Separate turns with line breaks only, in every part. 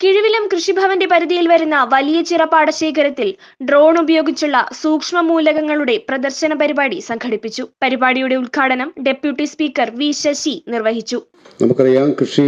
കിഴുവിലം കൃഷിഭവന്റെ പരിധിയിൽ വരുന്ന വലിയ ചിറ പാടശേഖരത്തിൽ ഡ്രോൺ ഉപയോഗിച്ചുള്ള സൂക്ഷ്മ മൂലകങ്ങളുടെ പ്രദർശന പരിപാടി സംഘടിപ്പിച്ചു പരിപാടിയുടെ ഉദ്ഘാടനം ഡെപ്യൂട്ടി സ്പീക്കർ വി ശശി നിർവഹിച്ചു
നമുക്കറിയാം കൃഷി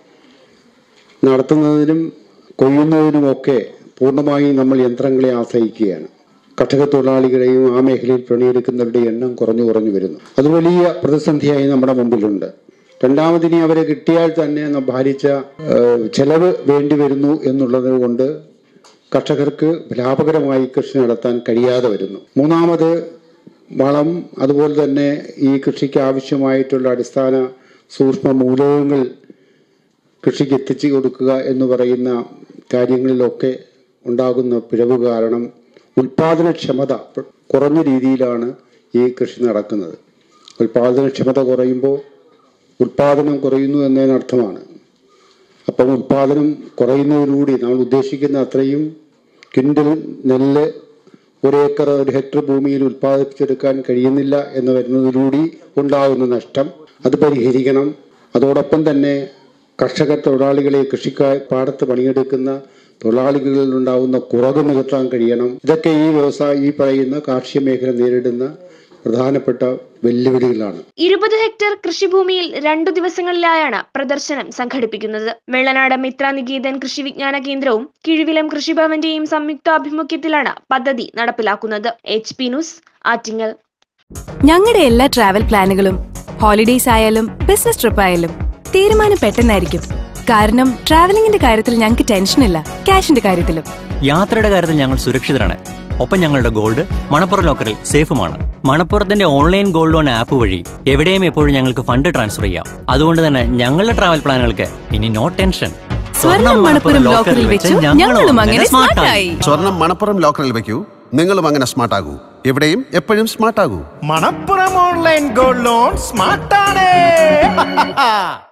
നടത്തുന്നതിനും കൊയ്യുന്നതിനുമൊക്കെ പൂർണ്ണമായും നമ്മൾ യന്ത്രങ്ങളെ ആശ്രയിക്കുകയാണ് കർഷക തൊഴിലാളികളെയും ആ മേഖലയിൽ പണിയെടുക്കുന്നവരുടെ എണ്ണം കുറഞ്ഞു കുറഞ്ഞു വരുന്നു അത് വലിയ പ്രതിസന്ധിയായി നമ്മുടെ മുമ്പിലുണ്ട് രണ്ടാമതിനി അവരെ കിട്ടിയാൽ തന്നെ ന- ഭാരിച്ച ഏഹ്, ചെലവ് വേണ്ടി വരുന്നു എന്നുള്ളത് കൊണ്ട് കർഷകർക്ക് ലാഭകരമായി കൃഷി നടത്താൻ കഴിയാതെ വരുന്നു മൂന്നാമത് വളം അതുപോലെ തന്നെ ഈ കൃഷിക്ക് ആവശ്യമായിട്ടുള്ള അടിസ്ഥാന സൂക്ഷ്മ മൂലകങ്ങൾ കൃഷിക്ക് എത്തിച്ചു കൊടുക്കുക എന്ന് പറയുന്ന കാര്യങ്ങളിലൊക്കെ ഉണ്ടാകുന്ന പിഴവ് കാരണം ഉൽപാദനക്ഷമത കുറഞ്ഞ രീതിയിലാണ് ഈ കൃഷി നടക്കുന്നത് ഉൽപാദനക്ഷമത കുറയുമ്പോൾ ഉൽപാദനം കുറയുന്നു എന്നതിനർത്ഥമാണ് അപ്പം ഉൽപാദനം കുറയുന്നതിലൂടെ നമ്മൾ ഉദ്ദേശിക്കുന്ന അത്രയും ക്വിൻ്റൽ നെല്ല് ഒരു ഏക്കർ ഒരു ഹെക്ടർ ഭൂമിയിൽ ഉൽപ്പാദിപ്പിച്ചെടുക്കാൻ കഴിയുന്നില്ല എന്ന് വരുന്നതിലൂടെ ഉണ്ടാകുന്ന നഷ്ടം അത് പരിഹരിക്കണം അതോടൊപ്പം തന്നെ കർഷക തൊഴിലാളികളെ കൃഷിക്കാർ പാടത്ത് പണിയെടുക്കുന്ന തൊഴിലാളികളിൽ ഉണ്ടാകുന്ന കുറവ് നികത്താൻ കഴിയണം ഇതൊക്കെ ഈ വ്യവസായ ഈ പറയുന്ന കാർഷിക മേഖല നേരിടുന്ന പ്രധാനപ്പെട്ട വെല്ലുവിളികളാണ്
ഇരുപത് ഹെക്ടർ കൃഷിഭൂമിയിൽ രണ്ടു ദിവസങ്ങളിലായാണ് പ്രദർശനം സംഘടിപ്പിക്കുന്നത് വെള്ളനാട് മിത്ര നികേതൻ കൃഷി വിജ്ഞാന കേന്ദ്രവും കിഴുവിലം കൃഷിഭവന്റെയും സംയുക്താഭിമുഖ്യത്തിലാണ് പദ്ധതി നടപ്പിലാക്കുന്നത് എച്ച് പി ന്യൂസ് ആറ്റിങ്ങൽ
ഞങ്ങളുടെ എല്ലാ ട്രാവൽ പ്ലാനുകളും ഹോളിഡേയ്സ് ആയാലും ബിസിനസ് ട്രിപ്പ് ആയാലും തീരുമാനം പെട്ടെന്നായിരിക്കും കാരണം ട്രാവലിംഗിന്റെ കാര്യത്തിൽ ഞങ്ങൾക്ക് ടെൻഷനില്ല ക്യാഷിന്റെ കാര്യത്തിലും
യാത്രയുടെ കാര്യത്തിൽ ഞങ്ങൾ സുരക്ഷിതരാണ് ഒപ്പം ഞങ്ങളുടെ ഗോൾഡ് മണപ്പുറം ലോക്കറിൽ സേഫുമാണ് മണപ്പുറത്തിന്റെ ഓൺലൈൻ ഗോൾഡ് ലോൺ ആപ്പ് വഴി എവിടെയും എപ്പോഴും ഞങ്ങൾക്ക് ഫണ്ട് ട്രാൻസ്ഫർ ചെയ്യാം അതുകൊണ്ട് തന്നെ ഞങ്ങളുടെ ട്രാവൽ പ്ലാനുകൾക്ക് ഇനി നോ ടെൻഷൻ
സ്വർണം മണപ്പുറം ലോക്കറിൽ വെച്ചു ഞങ്ങളും അങ്ങനെ സ്മാർട്ടായി
സ്വർണം മണപ്പുറം ലോക്കറിൽ വെക്കൂ നിങ്ങളും അങ്ങനെ സ്മാർട്ട് ആകൂ എവിടെയും എപ്പോഴും സ്മാർട്ട് ആകൂ
മണപ്പുറം ഓൺലൈൻ ഗോൾഡ് ലോൺ സ്മാർട്ടാണ്